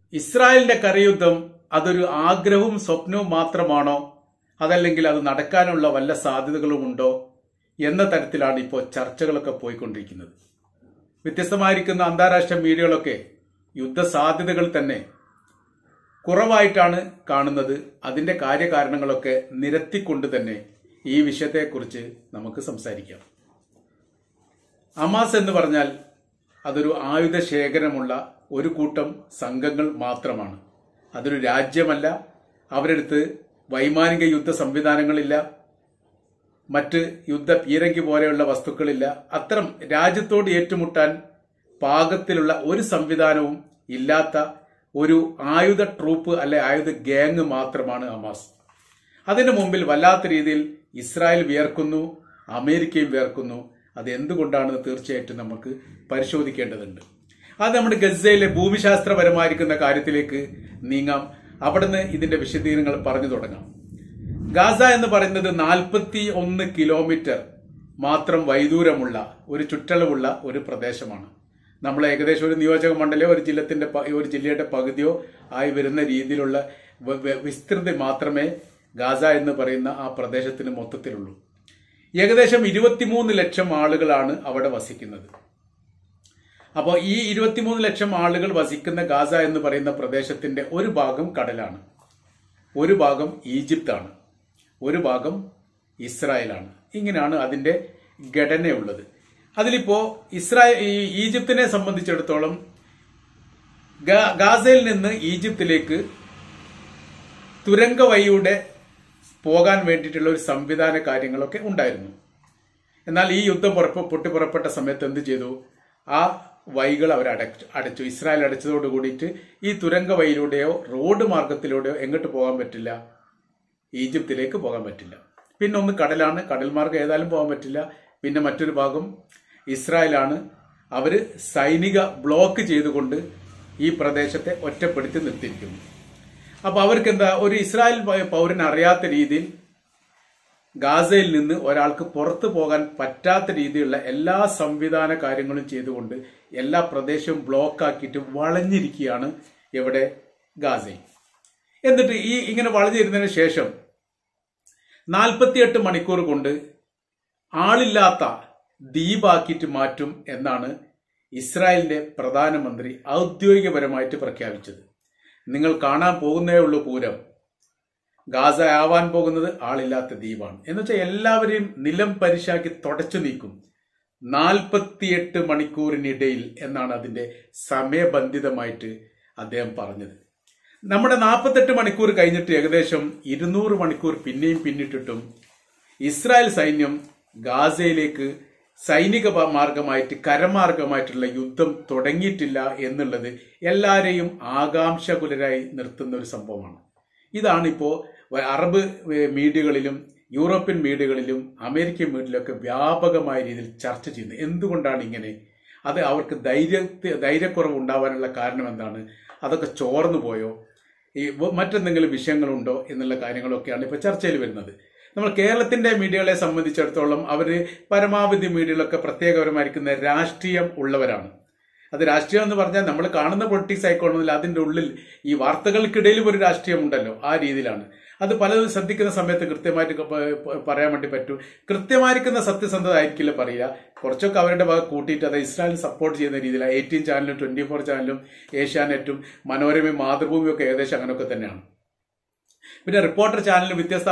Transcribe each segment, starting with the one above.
ഇസ്രായേലിന്റെ കരയുദ്ധം അതൊരു ആഗ്രഹവും സ്വപ്നവും മാത്രമാണോ അതല്ലെങ്കിൽ അത് നടക്കാനുള്ള വല്ല സാധ്യതകളും ഉണ്ടോ എന്ന തരത്തിലാണ് ഇപ്പോൾ ചർച്ചകളൊക്കെ പോയിക്കൊണ്ടിരിക്കുന്നത് വ്യത്യസ്തമായിരിക്കുന്ന അന്താരാഷ്ട്ര മീഡിയകളൊക്കെ യുദ്ധ സാധ്യതകൾ തന്നെ കുറവായിട്ടാണ് കാണുന്നത് അതിന്റെ കാര്യകാരണങ്ങളൊക്കെ നിരത്തിക്കൊണ്ട് തന്നെ ഈ വിഷയത്തെക്കുറിച്ച് നമുക്ക് സംസാരിക്കാം അമാസ് എന്ന് പറഞ്ഞാൽ അതൊരു ആയുധ ശേഖരമുള്ള ഒരു കൂട്ടം സംഘങ്ങൾ മാത്രമാണ് അതൊരു രാജ്യമല്ല അവരടുത്ത് വൈമാനിക യുദ്ധ സംവിധാനങ്ങളില്ല മറ്റ് യുദ്ധ പീരങ്കി പോലെയുള്ള വസ്തുക്കളില്ല അത്തരം രാജ്യത്തോട് ഏറ്റുമുട്ടാൻ പാകത്തിലുള്ള ഒരു സംവിധാനവും ഇല്ലാത്ത ഒരു ആയുധ ട്രൂപ്പ് അല്ലെ ആയുധ ഗ്യാങ് മാത്രമാണ് ഹമാസ് അതിനു മുമ്പിൽ വല്ലാത്ത രീതിയിൽ ഇസ്രായേൽ വിയർക്കുന്നു അമേരിക്കയും വിയർക്കുന്നു അത് എന്തുകൊണ്ടാണെന്ന് തീർച്ചയായിട്ടും നമുക്ക് പരിശോധിക്കേണ്ടതുണ്ട് അത് നമ്മുടെ ഗസയിലെ ഭൂമിശാസ്ത്രപരമായിരിക്കുന്ന കാര്യത്തിലേക്ക് നീങ്ങാം അവിടുന്ന് ഇതിന്റെ വിശദീകരണങ്ങൾ പറഞ്ഞു തുടങ്ങാം ഗാസ എന്ന് പറയുന്നത് നാൽപ്പത്തി ഒന്ന് കിലോമീറ്റർ മാത്രം വൈദൂരമുള്ള ഒരു ചുറ്റളവുള്ള ഒരു പ്രദേശമാണ് നമ്മൾ ഏകദേശം ഒരു നിയോജക മണ്ഡലമോ ഒരു ജില്ലത്തിന്റെ പ- ഒരു ജില്ലയുടെ പകുതിയോ ആയി വരുന്ന രീതിയിലുള്ള വ- വ- വിസ്തൃതി മാത്രമേ ഗാസ എന്ന് പറയുന്ന ആ പ്രദേശത്തിന് മൊത്തത്തിലുള്ളൂ ഏകദേശം ഇരുപത്തിമൂന്ന് ലക്ഷം ആളുകളാണ് അവിടെ വസിക്കുന്നത് അപ്പോൾ ഈ ഇരുപത്തിമൂന്ന് ലക്ഷം ആളുകൾ വസിക്കുന്ന ഗാസ എന്ന് പറയുന്ന പ്രദേശത്തിന്റെ ഒരു ഭാഗം കടലാണ് ഒരു ഭാഗം ഈജിപ്താണ് ഒരു ഭാഗം ഇസ്രായേലാണ് ഇങ്ങനെയാണ് അതിന്റെ ഘടനയുള്ളത് അതിലിപ്പോ ഇസ്രായേൽ ഈ ഈജിപ്തിനെ സംബന്ധിച്ചിടത്തോളം ഗാ- ഗാസയിൽ നിന്ന് ഈജിപ്തിലേക്ക് തുരങ്ക വഴിയുടെ പോകാൻ വേണ്ടിയിട്ടുള്ള ഒരു സംവിധാന കാര്യങ്ങളൊക്കെ ഉണ്ടായിരുന്നു എന്നാൽ ഈ യുദ്ധം പുറപ്പെ പൊട്ടിപ്പുറപ്പെട്ട സമയത്ത് എന്ത് ചെയ്തു ആ വഴികൾ അവർ അടച്ചു അടച്ചു ഇസ്രായേൽ അടച്ചതോട് കൂടിയിട്ട് ഈ തുരങ്ക വഴിയിലൂടെയോ റോഡ് മാർഗത്തിലൂടെയോ എങ്ങോട്ട് പോകാൻ പറ്റില്ല ഈജിപ്തിലേക്ക് പോകാൻ പറ്റില്ല പിന്നെ ഒന്ന് കടലാണ് കടൽ മാർഗം ഏതായാലും പോകാൻ പറ്റില്ല പിന്നെ മറ്റൊരു ഭാഗം ഇസ്രായേലാണ് അവര് സൈനിക ബ്ലോക്ക് ചെയ്തുകൊണ്ട് ഈ പ്രദേശത്തെ ഒറ്റപ്പെടുത്തി നിർത്തിയിരിക്കുന്നു അപ്പൊ അവർക്ക് എന്താ ഒരു ഇസ്രായേൽ പ- പൗരൻ അറിയാത്ത രീതിയിൽ ഗാസയിൽ നിന്ന് ഒരാൾക്ക് പുറത്തു പോകാൻ പറ്റാത്ത രീതിയിലുള്ള എല്ലാ സംവിധാന കാര്യങ്ങളും ചെയ്തുകൊണ്ട് എല്ലാ പ്രദേശവും ബ്ലോക്ക് ആക്കിയിട്ട് വളഞ്ഞിരിക്കുകയാണ് എവിടെ ഗാസയിൽ എന്നിട്ട് ഈ ഇങ്ങനെ വളഞ്ഞിരുന്നതിന് ശേഷം നാൽപ്പത്തിയെട്ട് മണിക്കൂർ കൊണ്ട് ആളില്ലാത്ത ദ്വീപാക്കിയിട്ട് മാറ്റും എന്നാണ് ഇസ്രായേലിന്റെ പ്രധാനമന്ത്രി ഔദ്യോഗികപരമായിട്ട് പ്രഖ്യാപിച്ചത് നിങ്ങൾ കാണാൻ പോകുന്നേ ഉള്ളൂ പൂരം ഗാസ ആവാൻ പോകുന്നത് ആളില്ലാത്ത ദ്വീപാണ് എന്ന് വെച്ചാൽ എല്ലാവരെയും നിലം പരിശാക്കി തുടച്ചു നീക്കും നാൽപ്പത്തിയെട്ട് മണിക്കൂറിനിടയിൽ എന്നാണ് അതിന്റെ സമയബന്ധിതമായിട്ട് അദ്ദേഹം പറഞ്ഞത് നമ്മുടെ നാൽപ്പത്തെട്ട് മണിക്കൂർ കഴിഞ്ഞിട്ട് ഏകദേശം ഇരുന്നൂറ് മണിക്കൂർ പിന്നെയും പിന്നിട്ടിട്ടും ഇസ്രായേൽ സൈന്യം ഗാസയിലേക്ക് സൈനിക പ- മാർഗമായിട്ട് കരമാർഗമായിട്ടുള്ള യുദ്ധം തുടങ്ങിയിട്ടില്ല എന്നുള്ളത് എല്ലാവരെയും ആകാംക്ഷകുലരായി നിർത്തുന്ന ഒരു സംഭവമാണ് ഇതാണ് ഇപ്പോൾ അറബ് ഏ, മീഡിയകളിലും യൂറോപ്യൻ മീഡിയകളിലും അമേരിക്കൻ മീഡിയയിലൊക്കെ വ്യാപകമായ രീതിയിൽ ചർച്ച ചെയ്യുന്നത് എന്തുകൊണ്ടാണ് ഇങ്ങനെ അത് അവർക്ക് ധൈര്യ ധൈര്യക്കുറവ് ഉണ്ടാവാനുള്ള കാരണം എന്താണ് അതൊക്കെ ചോർന്നു പോയോ ഈ വ- മറ്റെന്തെങ്കിലും വിഷയങ്ങളുണ്ടോ എന്നുള്ള കാര്യങ്ങളൊക്കെയാണ് ഇപ്പോൾ ചർച്ചയിൽ വരുന്നത് നമ്മൾ കേരളത്തിന്റെ മീഡിയകളെ സംബന്ധിച്ചിടത്തോളം അവർ പരമാവധി മീഡിയകളൊക്കെ പ്രത്യേകപരമായിരിക്കുന്ന രാഷ്ട്രീയം ഉള്ളവരാണ് അത് രാഷ്ട്രീയം എന്ന് പറഞ്ഞാൽ നമ്മൾ കാണുന്ന പൊളിറ്റിക്സ് ആയിക്കോണമെന്നില്ല അതിന്റെ ഉള്ളിൽ ഈ വാർത്തകൾക്കിടയിലും ഒരു രാഷ്ട്രീയം ഉണ്ടല്ലോ ആ രീതിയിലാണ് അത് പലതും ശ്രദ്ധിക്കുന്ന സമയത്ത് കൃത്യമായിട്ട് ക- പ- പ- പറയാൻ വേണ്ടി പറ്റും കൃത്യമായിരിക്കുന്ന സത്യസന്ധത ആയിരിക്കില്ല പറയുക കുറച്ചൊക്കെ അവരുടെ ഭാഗം കൂട്ടിയിട്ട് അത് ഇസ്രായേൽ സപ്പോർട്ട് ചെയ്യുന്ന രീതിയിലാണ് എയ്റ്റീൻ ചാനലും ട്വന്റി ഫോർ ചാനലും ഏഷ്യാനെറ്റും മനോരമയും മാതൃഭൂമിയും ഒക്കെ ഏകദേശം അങ്ങനെയൊക്കെ തന്നെയാണ് പിന്നെ റിപ്പോർട്ടർ ചാനൽ വ്യത്യസ്ത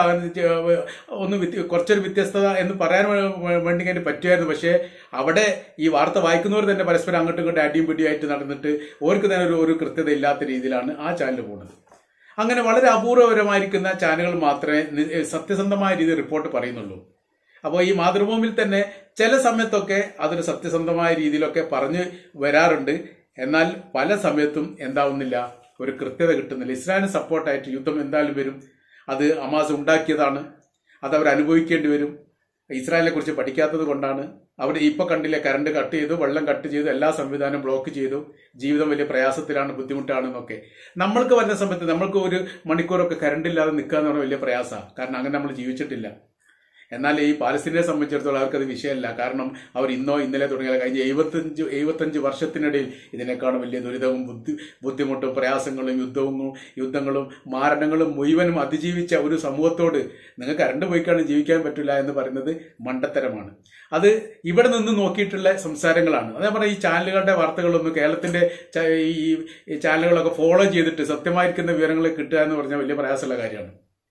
ഒന്ന് വ്യത്യ- കുറച്ചൊരു വ്യത്യസ്തത എന്ന് പറയാൻ വേ- വേണ്ടി കഴിഞ്ഞ് പറ്റുമായിരുന്നു പക്ഷേ അവിടെ ഈ വാർത്ത വായിക്കുന്നവർ തന്നെ പരസ്പരം അങ്ങോട്ടും ഇങ്ങോട്ടും അടിയും പിടിയായിട്ട് നടന്നിട്ട് അവർക്ക് തന്നെ ഒരു ഒരു കൃത്യത ഇല്ലാത്ത രീതിയിലാണ് ആ ചാനൽ പോകുന്നത് അങ്ങനെ വളരെ അപൂർവപരമായിരിക്കുന്ന ചാനലുകൾ മാത്രമേ നി- സത്യസന്ധമായ രീതിയിൽ റിപ്പോർട്ട് പറയുന്നുള്ളൂ അപ്പോൾ ഈ മാതൃഭൂമിയിൽ തന്നെ ചില സമയത്തൊക്കെ അതൊരു സത്യസന്ധമായ രീതിയിലൊക്കെ പറഞ്ഞു വരാറുണ്ട് എന്നാൽ പല സമയത്തും എന്താവുന്നില്ല ഒരു കൃത്യത കിട്ടുന്നില്ല ഇസ്രായേലിന് സപ്പോർട്ടായിട്ട് യുദ്ധം എന്തായാലും വരും അത് അമാസ് ഉണ്ടാക്കിയതാണ് അത് അവർ അനുഭവിക്കേണ്ടി വരും ഇസ്രായേലിനെ കുറിച്ച് പഠിക്കാത്തത് കൊണ്ടാണ് അവിടെ ഇപ്പൊ കണ്ടില്ലേ കറണ്ട് കട്ട് ചെയ്തു വെള്ളം കട്ട് ചെയ്തു എല്ലാ സംവിധാനവും ബ്ലോക്ക് ചെയ്തു ജീവിതം വലിയ പ്രയാസത്തിലാണ് ബുദ്ധിമുട്ടാണെന്നൊക്കെ നമ്മൾക്ക് വരുന്ന സമയത്ത് നമ്മൾക്ക് ഒരു മണിക്കൂറൊക്കെ കറണ്ട് ഇല്ലാതെ നിൽക്കുക എന്ന് പറഞ്ഞാൽ വലിയ പ്രയാസമാണ് കാരണം അങ്ങനെ നമ്മൾ ജീവിച്ചിട്ടില്ല എന്നാൽ ഈ പാലസ്തീനെ സംബന്ധിച്ചിടത്തോളം അവർക്കത് വിഷയമല്ല കാരണം അവർ ഇന്നോ ഇന്നലെ തുടങ്ങിയ കഴിഞ്ഞ എഴുപത്തഞ്ച് എഴുപത്തഞ്ച് വർഷത്തിനിടയിൽ ഇതിനേക്കാളും വലിയ ദുരിതവും ബുദ്ധി ബുദ്ധിമുട്ടും പ്രയാസങ്ങളും യുദ്ധവും യുദ്ധങ്ങളും മാരണങ്ങളും മുഴുവനും അതിജീവിച്ച ഒരു സമൂഹത്തോട് നിങ്ങൾക്ക് കറണ്ട് പോയിക്കാണ് ജീവിക്കാൻ പറ്റില്ല എന്ന് പറയുന്നത് മണ്ടത്തരമാണ് അത് ഇവിടെ നിന്ന് നോക്കിയിട്ടുള്ള സംസാരങ്ങളാണ് അതേ പറഞ്ഞ ഈ ചാനലുകളുടെ വാർത്തകളൊന്നും കേരളത്തിന്റെ ച- ഈ ഈ ചാനലുകളൊക്കെ ഫോളോ ചെയ്തിട്ട് സത്യമായിരിക്കുന്ന വിവരങ്ങൾ കിട്ടുക എന്ന് പറഞ്ഞാൽ വലിയ പ്രയാസമുള്ള കാര്യമാണ്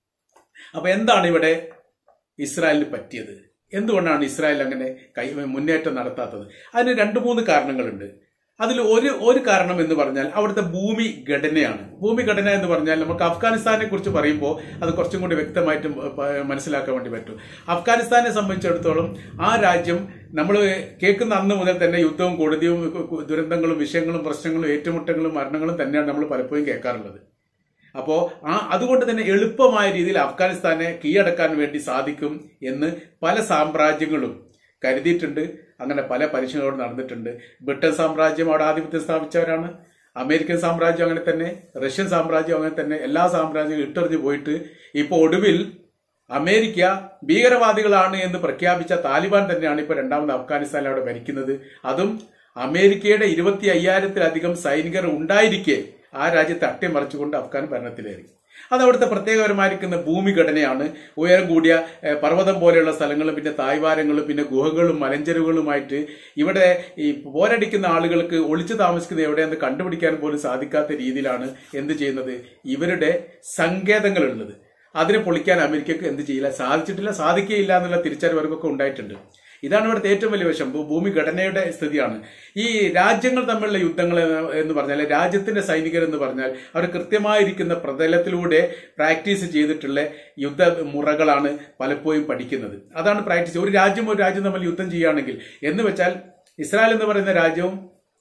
അപ്പൊ എന്താണ് ഇവിടെ ഇസ്രായേലിന് പറ്റിയത് എന്തുകൊണ്ടാണ് ഇസ്രായേൽ അങ്ങനെ കൈ മുന്നേറ്റം നടത്താത്തത് അതിന് രണ്ട് മൂന്ന് കാരണങ്ങളുണ്ട് അതിൽ ഒരു ഒരു കാരണം എന്ന് പറഞ്ഞാൽ അവിടുത്തെ ഭൂമി ഘടനയാണ് ഭൂമി ഘടന എന്ന് പറഞ്ഞാൽ നമുക്ക് അഫ്ഗാനിസ്ഥാനെ കുറിച്ച് പറയുമ്പോൾ അത് കുറച്ചും കൂടി വ്യക്തമായിട്ട് പ- മനസ്സിലാക്കാൻ വേണ്ടി പറ്റും അഫ്ഗാനിസ്ഥാനെ സംബന്ധിച്ചിടത്തോളം ആ രാജ്യം നമ്മൾ കേൾക്കുന്ന അന്ന് മുതൽ തന്നെ യുദ്ധവും കൊടുതിയും ദുരന്തങ്ങളും വിഷയങ്ങളും പ്രശ്നങ്ങളും ഏറ്റുമുട്ടങ്ങളും മരണങ്ങളും തന്നെയാണ് നമ്മൾ പലപ്പോഴും കേൾക്കാറുള്ളത് അപ്പോ ആ അതുകൊണ്ട് തന്നെ എളുപ്പമായ രീതിയിൽ അഫ്ഗാനിസ്ഥാനെ കീഴടക്കാൻ വേണ്ടി സാധിക്കും എന്ന് പല സാമ്രാജ്യങ്ങളും കരുതിയിട്ടുണ്ട് അങ്ങനെ പല പരീക്ഷണങ്ങളും നടന്നിട്ടുണ്ട് ബ്രിട്ടൻ സാമ്രാജ്യം അവിടെ ആധിപത്യം സ്ഥാപിച്ചവരാണ് അമേരിക്കൻ സാമ്രാജ്യം അങ്ങനെ തന്നെ റഷ്യൻ സാമ്രാജ്യം അങ്ങനെ തന്നെ എല്ലാ സാമ്രാജ്യങ്ങളും ഇട്ടെറിഞ്ഞു പോയിട്ട് ഇപ്പോൾ ഒടുവിൽ അമേരിക്ക ഭീകരവാദികളാണ് എന്ന് പ്രഖ്യാപിച്ച താലിബാൻ തന്നെയാണ് ഇപ്പോൾ രണ്ടാമത് അഫ്ഗാനിസ്ഥാനിൽ അവിടെ ഭരിക്കുന്നത് അതും അമേരിക്കയുടെ ഇരുപത്തി അയ്യായിരത്തിലധികം സൈനികർ ഉണ്ടായിരിക്കെ ആ രാജ്യത്തെ അട്ടിമറിച്ചുകൊണ്ട് അഫ്ഗാൻ ഭരണത്തിലേറി അത് അവിടുത്തെ പ്രത്യേകപരമായിരിക്കുന്ന ഭൂമിഘടനയാണ് ഉയരം കൂടിയ ഏഹ്, പർവ്വതം പോലെയുള്ള സ്ഥലങ്ങളും പിന്നെ തായ്വാരങ്ങളും പിന്നെ ഗുഹകളും മലഞ്ചെരുവുകളുമായിട്ട് ഇവിടെ ഈ പോരടിക്കുന്ന ആളുകൾക്ക് ഒളിച്ചു താമസിക്കുന്ന എവിടെയെന്ന് കണ്ടുപിടിക്കാൻ പോലും സാധിക്കാത്ത രീതിയിലാണ് എന്ത് ചെയ്യുന്നത് ഇവരുടെ സങ്കേതങ്ങളുള്ളത് അതിനെ പൊളിക്കാൻ അമേരിക്കക്ക് എന്ത് ചെയ്യില്ല സാധിച്ചിട്ടില്ല സാധിക്കുകയില്ല എന്നുള്ള തിരിച്ചറിവർക്കൊക്കെ ഉണ്ടായിട്ടുണ്ട് ഇതാണ് ഇവിടുത്തെ ഏറ്റവും വലിയ വശം ഭൂ- ഭൂമി ഘടനയുടെ സ്ഥിതിയാണ് ഈ രാജ്യങ്ങൾ തമ്മിലുള്ള യുദ്ധങ്ങൾ എന്ന് പറഞ്ഞാൽ രാജ്യത്തിന്റെ സൈനികർ എന്ന് പറഞ്ഞാൽ അവർ കൃത്യമായിരിക്കുന്ന പ്രതലത്തിലൂടെ പ്രാക്ടീസ് ചെയ്തിട്ടുള്ള യുദ്ധ മുറകളാണ് പലപ്പോഴും പഠിക്കുന്നത് അതാണ് പ്രാക്ടീസ് ഒരു രാജ്യം ഒരു രാജ്യം തമ്മിൽ യുദ്ധം ചെയ്യുകയാണെങ്കിൽ എന്ന് വെച്ചാൽ ഇസ്രായേൽ എന്ന് പറയുന്ന രാജ്യവും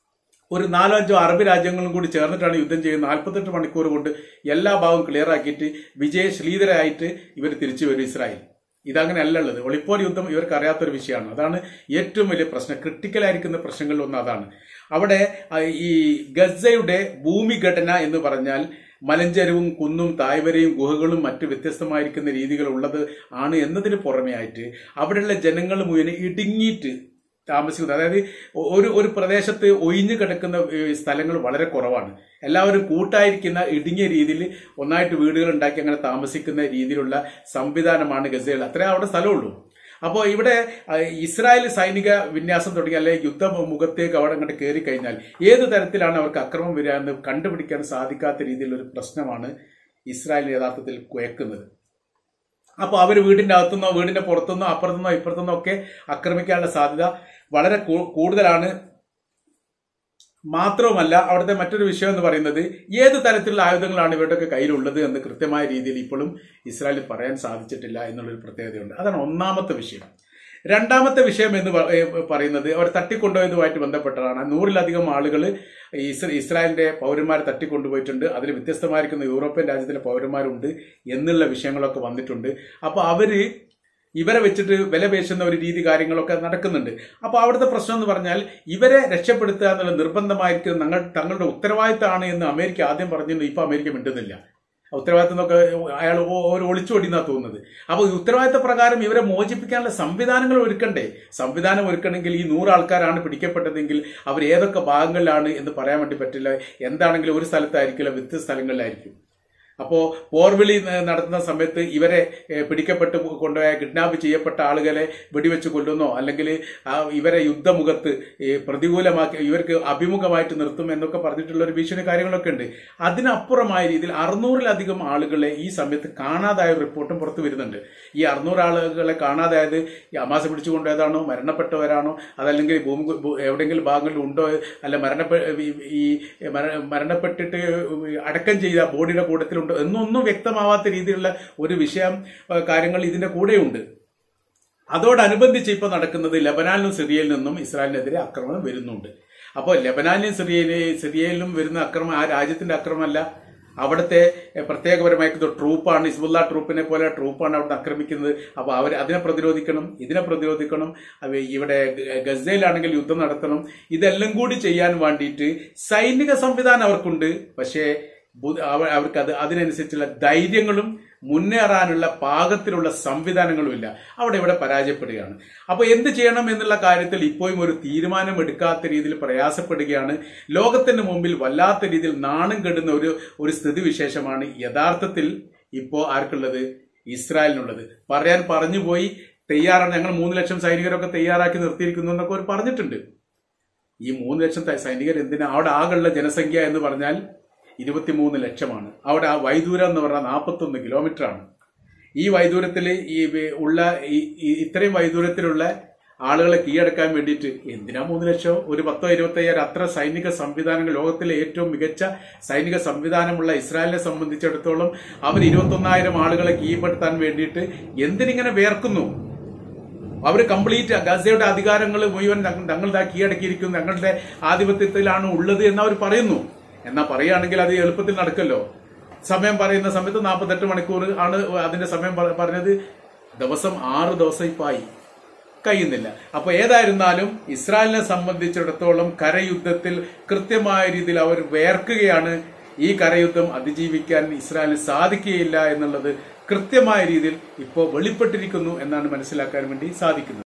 ഒരു നാലോ അഞ്ചോ അറബ് രാജ്യങ്ങളും കൂടി ചേർന്നിട്ടാണ് യുദ്ധം ചെയ്യുന്നത് നാൽപ്പത്തെട്ട് മണിക്കൂർ കൊണ്ട് എല്ലാ ഭാഗവും ക്ലിയർ ആക്കിയിട്ട് വിജയശ്രീധരായിട്ട് ഇവർ തിരിച്ചു വരും ഇസ്രായേൽ ഇതങ്ങനെ അല്ല ഉള്ളത് ഒളിപ്പോർ യുദ്ധം ഇവർക്ക് അറിയാത്തൊരു വിഷയമാണ് അതാണ് ഏറ്റവും വലിയ പ്രശ്നം ക്രിട്ടിക്കൽ ആയിരിക്കുന്ന പ്രശ്നങ്ങളിൽ ഒന്ന് അതാണ് അവിടെ ആ, ഈ ഗസയുടെ ഭൂമിഘടന എന്ന് പറഞ്ഞാൽ മലഞ്ചെരുവും കുന്നും തായ്വരയും ഗുഹകളും മറ്റ് വ്യത്യസ്തമായിരിക്കുന്ന രീതികൾ ഉള്ളത് ആണ് എന്നതിന് പുറമെ ആയിട്ട് അവിടെയുള്ള ജനങ്ങൾ മുഴുവൻ ഇടുങ്ങിയിട്ട് താമസിക്കുന്നത് അതായത് ഒരു ഒരു പ്രദേശത്ത് ഒഴിഞ്ഞു കിടക്കുന്ന ഏഹ്, സ്ഥലങ്ങൾ വളരെ കുറവാണ് എല്ലാവരും കൂട്ടായിരിക്കുന്ന ഇടുങ്ങിയ രീതിയിൽ ഒന്നായിട്ട് വീടുകൾ ഉണ്ടാക്കി അങ്ങനെ താമസിക്കുന്ന രീതിയിലുള്ള സംവിധാനമാണ് ഗസയിൽ അത്രേ അവിടെ സ്ഥലമുള്ളൂ അപ്പോൾ ഇവിടെ ആ, ഇസ്രായേൽ സൈനിക വിന്യാസം തുടങ്ങി അല്ലെങ്കിൽ യുദ്ധ മുഖത്തേക്ക് അവിടെ അങ്ങോട്ട് കയറി കഴിഞ്ഞാൽ ഏത് തരത്തിലാണ് അവർക്ക് അക്രമം വരിക എന്ന് കണ്ടുപിടിക്കാൻ സാധിക്കാത്ത രീതിയിലുള്ള ഒരു പ്രശ്നമാണ് ഇസ്രായേൽ യഥാർത്ഥത്തിൽ കുഴക്കുന്നത് അപ്പോൾ അവർ വീടിന്റെ അകത്തുനിന്നോ വീടിന്റെ പുറത്തുനിന്നോ അപ്പുറത്തുനിന്നോ ഇപ്പുറത്തുനിന്നോ ഒക്കെ ആക്രമിക്കാനുള്ള സാധ്യത വളരെ കൂ- കൂടുതലാണ് മാത്രവുമല്ല അവിടുത്തെ മറ്റൊരു വിഷയം എന്ന് പറയുന്നത് ഏത് തരത്തിലുള്ള ആയുധങ്ങളാണ് ഇവരുടെയൊക്കെ കയ്യിലുള്ളത് എന്ന് കൃത്യമായ രീതിയിൽ ഇപ്പോഴും ഇസ്രായേലിൽ പറയാൻ സാധിച്ചിട്ടില്ല എന്നുള്ളൊരു പ്രത്യേകതയുണ്ട് അതാണ് ഒന്നാമത്തെ വിഷയം രണ്ടാമത്തെ വിഷയം എന്ന് പ- ഏ, പറയുന്നത് അവർ തട്ടിക്കൊണ്ടുപോയതുമായിട്ട് ബന്ധപ്പെട്ടതാണ് നൂറിലധികം ആളുകൾ ഇസ്രായേലിന്റെ പൗരന്മാരെ തട്ടിക്കൊണ്ടുപോയിട്ടുണ്ട് അതിൽ വ്യത്യസ്തമായിരിക്കുന്ന യൂറോപ്യൻ രാജ്യത്തിലെ പൗരന്മാരുണ്ട് എന്നുള്ള വിഷയങ്ങളൊക്കെ വന്നിട്ടുണ്ട് അപ്പോൾ അവര് ഇവരെ വെച്ചിട്ട് വില പേശുന്ന ഒരു രീതി കാര്യങ്ങളൊക്കെ നടക്കുന്നുണ്ട് അപ്പോൾ അവിടുത്തെ പ്രശ്നം എന്ന് പറഞ്ഞാൽ ഇവരെ രക്ഷപ്പെടുത്തുക എന്നുള്ള നിർബന്ധമായിരിക്കും ഞങ്ങൾ തങ്ങളുടെ ഉത്തരവാദിത്തമാണ് എന്ന് അമേരിക്ക ആദ്യം പറഞ്ഞിട്ടുണ്ട് ഇപ്പൊ അമേരിക്ക മിണ്ടുന്നില്ല ഉത്തരവാദിത്തം എന്നൊക്കെ അയാൾ ഒരു ഒളിച്ചോടിന്നാ തോന്നുന്നത് അപ്പോൾ ഈ ഉത്തരവാദിത്ത പ്രകാരം ഇവരെ മോചിപ്പിക്കാനുള്ള സംവിധാനങ്ങൾ ഒരുക്കണ്ടേ സംവിധാനം ഒരുക്കണമെങ്കിൽ ഈ നൂറ് ആൾക്കാരാണ് പിടിക്കപ്പെട്ടതെങ്കിൽ അവർ ഏതൊക്കെ ഭാഗങ്ങളിലാണ് എന്ന് പറയാൻ വേണ്ടി പറ്റില്ല എന്താണെങ്കിലും ഒരു സ്ഥലത്തായിരിക്കില്ല വ്യത്യസ്ത സ്ഥലങ്ങളിലായിരിക്കും അപ്പോ പോർവിളി ന- നടത്തുന്ന സമയത്ത് ഇവരെ ഏ, പിടിക്കപ്പെട്ട് കൊണ്ടുപോയ കിഡ്നാപ്പ് ചെയ്യപ്പെട്ട ആളുകളെ വെടിവെച്ച് കൊല്ലുന്നോ അല്ലെങ്കിൽ ആ ഇവരെ യുദ്ധമുഖത്ത് ഏ, പ്രതികൂലമാക്കി ഇവർക്ക് അഭിമുഖമായിട്ട് നിർത്തും എന്നൊക്കെ പറഞ്ഞിട്ടുള്ള ഒരു ഭീഷണി കാര്യങ്ങളൊക്കെ ഉണ്ട് അതിനപ്പുറമായ രീതിയിൽ അറുന്നൂറിലധികം ആളുകളെ ഈ സമയത്ത് കാണാതായ ഒരു റിപ്പോർട്ടും പുറത്തു വരുന്നുണ്ട് ഈ അറുന്നൂറ് ആളുകളെ കാണാതായത് ഈ അമാസ പിടിച്ചു കൊണ്ടുപോയതാണോ മരണപ്പെട്ടവരാണോ അതല്ലെങ്കിൽ ഭൂമി ഭൂ- എവിടെയെങ്കിലും ഭാഗങ്ങളിൽ ഉണ്ടോ അല്ല മരണപ്പെ ഈ- ഈ മര- മരണപ്പെട്ടിട്ട് അടക്കം ചെയ്ത ബോഡിയുടെ കൂട്ടത്തിലുണ്ടോ എന്നൊന്നും വ്യക്തമാവാത്ത രീതിയിലുള്ള ഒരു വിഷയം ആ, കാര്യങ്ങൾ ഇതിന്റെ കൂടെയുണ്ട് അതോടനുബന്ധിച്ച് ഇപ്പോൾ നടക്കുന്നത് ലബനാനിലും സിറിയയിൽ നിന്നും ഇസ്രായേലിനെതിരെ ആക്രമണം വരുന്നുണ്ട് അപ്പോൾ ലബനാനിലും സിറിയയിലെ സിറിയയിലും വരുന്ന അക്രമം ആ രാജ്യത്തിന്റെ അക്രമമല്ല അവിടുത്തെ എഹ്, പ്രത്യേകപരമായിരിക്കുന്ന ട്രൂപ്പാണ് ഹിസ്ബുള്ള ട്രൂപ്പിനെ പോലെ ട്രൂപ്പാണ് അവിടെ ആക്രമിക്കുന്നത് അപ്പോൾ അവർ അതിനെ പ്രതിരോധിക്കണം ഇതിനെ പ്രതിരോധിക്കണം അവ ഇവിടെ ഗ- ഗസയിലാണെങ്കിൽ യുദ്ധം നടത്തണം ഇതെല്ലാം കൂടി ചെയ്യാൻ വേണ്ടിയിട്ട് സൈനിക സംവിധാനം അവർക്കുണ്ട് പക്ഷേ ബു- അവ- അവർക്ക് അത് അതിനനുസരിച്ചുള്ള ധൈര്യങ്ങളും മുന്നേറാനുള്ള പാകത്തിലുള്ള സംവിധാനങ്ങളുമില്ല അവിടെ ഇവിടെ പരാജയപ്പെടുകയാണ് അപ്പോൾ എന്ത് ചെയ്യണം എന്നുള്ള കാര്യത്തിൽ ഇപ്പോഴും ഒരു തീരുമാനം എടുക്കാത്ത രീതിയിൽ പ്രയാസപ്പെടുകയാണ് ലോകത്തിന്റെ മുമ്പിൽ വല്ലാത്ത രീതിയിൽ നാണം കെടുന്ന ഒരു ഒരു സ്ഥിതിവിശേഷമാണ് യഥാർത്ഥത്തിൽ ഇപ്പോ ആർക്കുള്ളത് ഇസ്രായേലിനുള്ളത് പറയാൻ പറഞ്ഞുപോയി തയ്യാറാണ് ഞങ്ങൾ മൂന്ന് ലക്ഷം സൈനികരൊക്കെ തയ്യാറാക്കി നിർത്തിയിരിക്കുന്നു എന്നൊക്കെ അവർ പറഞ്ഞിട്ടുണ്ട് ഈ മൂന്ന് ലക്ഷം ത- സൈനികർ എന്തിനാ അവിടെ ആകെയുള്ള ജനസംഖ്യ എന്ന് പറഞ്ഞാൽ ഇരുപത്തിമൂന്ന് ലക്ഷമാണ് അവിടെ ആ വൈദൂരം എന്ന് പറഞ്ഞാൽ നാൽപ്പത്തൊന്ന് കിലോമീറ്റർ ആണ് ഈ വൈദൂരത്തിൽ ഈ വി- ഉള്ള ഈ- ഈ ഇത്രയും വൈദൂരത്തിലുള്ള ആളുകളെ കീഴടക്കാൻ വേണ്ടിയിട്ട് എന്തിനാ മൂന്ന് ലക്ഷം ഒരു പത്തോ ഇരുപത്തയ്യായിരം അത്ര സൈനിക സംവിധാനങ്ങൾ ലോകത്തിലെ ഏറ്റവും മികച്ച സൈനിക സംവിധാനമുള്ള ഇസ്രായേലിനെ സംബന്ധിച്ചിടത്തോളം അവർ ഇരുപത്തൊന്നായിരം ആളുകളെ കീഴ്പ്പെടുത്താൻ വേണ്ടിയിട്ട് എന്തിനിങ്ങനെ വേർക്കുന്നു അവർ കംപ്ലീറ്റ് ഗസയുടെ അധികാരങ്ങൾ മുഴുവൻ ഞങ്ങൾ- ഞങ്ങളുടെ കീഴടക്കിയിരിക്കുന്നു ഞങ്ങളുടെ ആധിപത്യത്തിലാണ് ഉള്ളത് എന്ന് അവർ പറയുന്നു എന്നാ പറയുകയാണെങ്കിൽ അത് എളുപ്പത്തിൽ നടക്കല്ലോ സമയം പറയുന്ന സമയത്ത് നാൽപ്പത്തെട്ട് മണിക്കൂർ ആണ് അതിന്റെ സമയം പറ- പറഞ്ഞത് ദിവസം ആറ് ദിവസം ഇപ്പൊ ആയി കഴിയുന്നില്ല അപ്പൊ ഏതായിരുന്നാലും ഇസ്രായേലിനെ സംബന്ധിച്ചിടത്തോളം കരയുദ്ധത്തിൽ കൃത്യമായ രീതിയിൽ അവർ വേർക്കുകയാണ് ഈ കരയുദ്ധം അതിജീവിക്കാൻ ഇസ്രായേലിന് സാധിക്കുകയില്ല എന്നുള്ളത് കൃത്യമായ രീതിയിൽ ഇപ്പോൾ വെളിപ്പെട്ടിരിക്കുന്നു എന്നാണ് മനസ്സിലാക്കാൻ വേണ്ടി സാധിക്കുന്നത്